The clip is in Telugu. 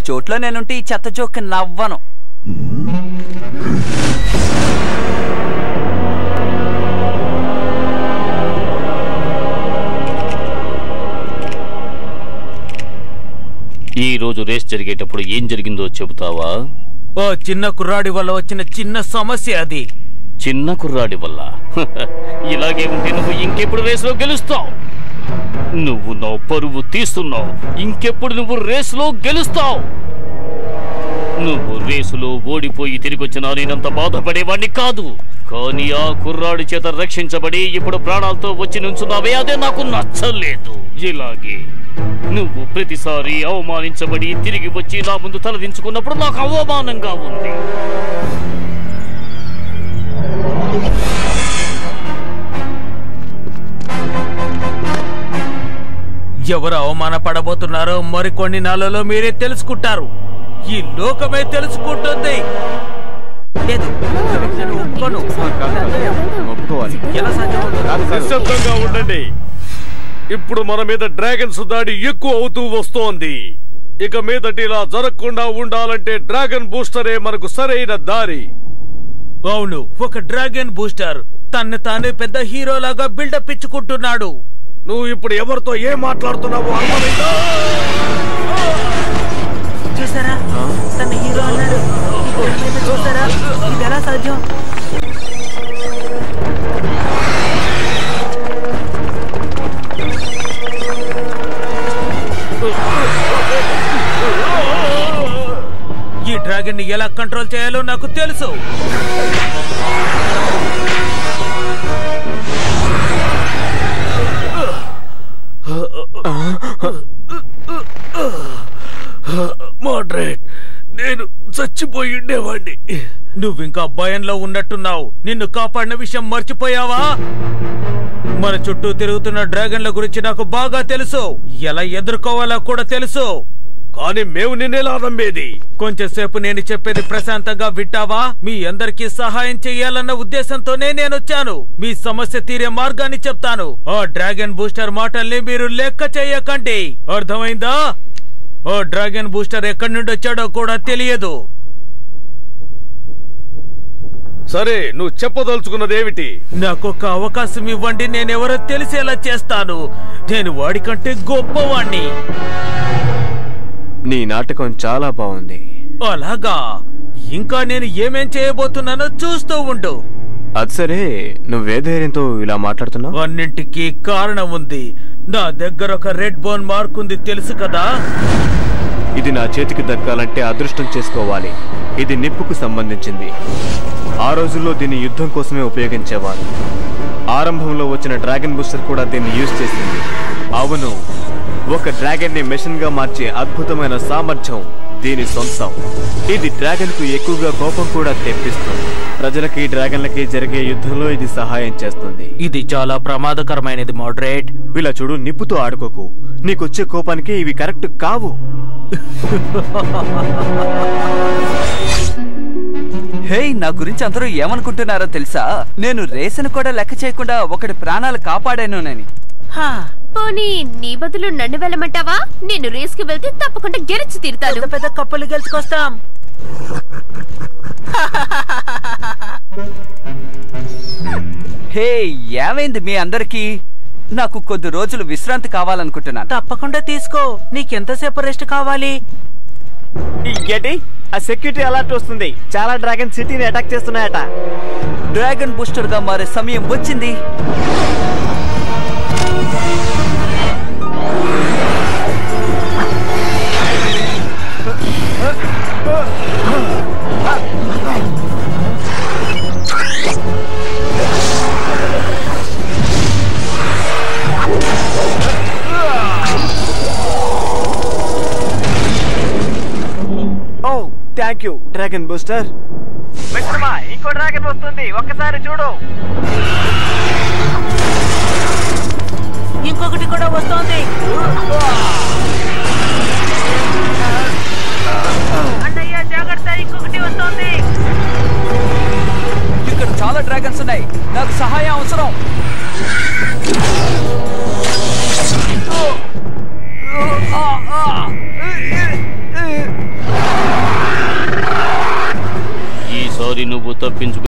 చోట్లో నేనుంటే ఈ చెత్త జోక్ నవ్వను ఈ రోజు రేస్ జరిగేటప్పుడు ఏం జరిగిందో చెబుతావా ఓ చిన్న కుర్రాడి వల్ల వచ్చిన చిన్న సమస్య అది చిన్న కుర్రాడి వల్ల ఇలాగే ఉంటే నువ్వు ఇంకెప్పుడు రేసులో గెలుస్తావు నువ్వు నా పరువు తీస్తున్నావు ఇంకెప్పుడు నువ్వు రేసులో గెలుస్తావు నువ్వు రేసులో ఓడిపోయి తిరిగి వచ్చినా నేనంత బాధపడేవాణ్ణి కాదు కానీ ఆ కుర్రాడి చేత రక్షించబడి ఇప్పుడు ప్రాణాలతో వచ్చి నుంచున్నావే అదే నాకు నచ్చలేదు ఇలాగే నువ్వు ప్రతిసారి అవమానించబడి తిరిగి వచ్చి నా ముందు తలదించుకున్నప్పుడు నాకు అవమానంగా ఉంది ఎవరు అవమానపడబోతున్నారో మరికొన్ని నెలల్లో మీరే తెలుసుకుంటారు ఈ లోకమే తెలుసుకుంటుంది లేదు నేను ఒప్పుకోను. ఒప్పుకోవాలి ఎలా సాధ్యమవుతుంది? నిశ్శబ్దంగా ఉండండి ఇప్పుడు మన మీద డ్రాగన్స్ దాడి ఎక్కువ అవుతూ వస్తోంది ఇక మీదటి ఇలా జరగకుండా ఉండాలంటే డ్రాగన్ బూస్టరే మనకు సరైన దారి అవును ఒక డ్రాగన్ బూస్టర్ తన్ను తానే పెద్ద హీరోలాగా బిల్డప్ ఇచ్చుకుంటున్నాడు నువ్వు ఇప్పుడు ఎవరితో ఏం మాట్లాడుతున్నావో అర్థమైందా చూసారా తన హీరో అన్నాడు ఇప్పుడు ఏమైందో చూసారా ఇది ఎలా సాధ్యం ఈ డ్రాగన్ ని ఎలా కంట్రోల్ చేయాలో నాకు తెలుసు మోడ్రేట్ నేను చచ్చిపోయి ఉండేవాడిని నువ్వింకా భయంలో ఉన్నట్టున్నావు నిన్ను కాపాడిన విషయం మర్చిపోయావా మన చుట్టూ తిరుగుతున్న డ్రాగన్ల గురించి నాకు బాగా తెలుసు ఎలా ఎదుర్కోవాలో కూడా తెలుసు కానీ మేము నిన్నెలా నమ్మేది కొంచెంసేపు నేను చెప్పేది ప్రశాంతంగా వింటావా మీ అందరికీ సహాయం చేయాలన్న ఉద్దేశంతోనే నేను వచ్చాను మీ సమస్య తీరే మార్గాన్ని చెప్తాను ఆ డ్రాగన్ బూస్టర్ మాటల్ని మీరు లెక్క చేయకండి అర్థమైందా ఓ డ్రాగన్ బూస్టర్ ఎక్కడి నుండి వచ్చాడో కూడా తెలియదు సరే నువ్వు చెప్పదలుచుకున్నదేమిటి నాకొక అవకాశం ఇవ్వండి నేనెవరో తెలిసేలా చేస్తాను నేను వాడికంటే గొప్పవాణ్ణి నీ నాటకం చాలా బాగుంది అలాగా ఇంకా నేను ఏమేం చేయబోతున్నానో చూస్తూ ఉండు అది సరే నువ్వే ధైర్యంతో ఇలా మాట్లాడుతున్నావు అన్నింటికీ కారణం ఉంది నా దగ్గర ఒక రెడ్ బోన్ మార్క్ ఉంది తెలుసు కదా ఇది నా చేతికి దక్కాలంటే అదృష్టం చేసుకోవాలి ఇది నిప్పుకు సంబంధించింది ఆ రోజుల్లో దీన్ని యుద్ధం కోసమే ఉపయోగించేవారు ఆరంభంలో వచ్చిన డ్రాగన్ బూస్టర్ కూడా దీన్ని యూజ్ చేసింది అవును ఒక డ్రాగన్ ని మెషిన్ గా మార్చే అద్భుతమైన సామర్థ్యం దీని సొంతం ఇది డ్రాగన్ కు ఎక్కువగా కోపం కూడా తెప్పిస్తుంది ప్రజలకి డ్రాగన్లకి జరిగే యుద్ధంలో ఇది సహాయం చేస్తుంది ఇది చాలా ప్రమాదకరమైనది మోడరేట్ ఇలా చూడు నిప్పుతో ఆడుకోకు నీకొచ్చే కోపానికి ఇవి కరెక్ట్ కావు హే నా గురించి అందరూ ఏమనుకుంటున్నారో తెలుసా నేను రేసును కూడా లెక్క చేయకుండా ఒకటి ప్రాణాలు కాపాడానునని పోనీ నీ బదులు నన్ను వెళ్ళమంటావా నేను రేస్ కి వెళ్తే తప్పకుండా గెలిచి తీరుతాను పెద్ద కప్పలు గెలుచుకొస్తాం హే ఏమైంది మీ అందరికీ నాకు కొద్ది రోజులు విశ్రాంతి కావాలనుకుంటున్నాను తప్పకుండా తీసుకో నీకెంతసేపు రెస్ట్ కావాలి ఏంటి ఆ సెక్యూరిటీ అలర్ట్ వస్తుంది చాలా డ్రాగన్ సిటీని అటాక్ చేస్తున్నాయట డ్రాగన్ బూస్టర్ గా మారే సమయం వచ్చింది oh thank you dragon booster ఇంకో డ్రాగన్ వస్తుంది ఒక్కసారి చూడు ఇంకొకటి కూడా వస్తోంది అన్నయ్య జాగ్రత్త ఇంకొకటి వస్తోంది ఇక్కడ చాలా డ్రాగన్స్ ఉన్నాయి నాకు సహాయం అవసరం ఈసారి నువ్వు తప్పించుకు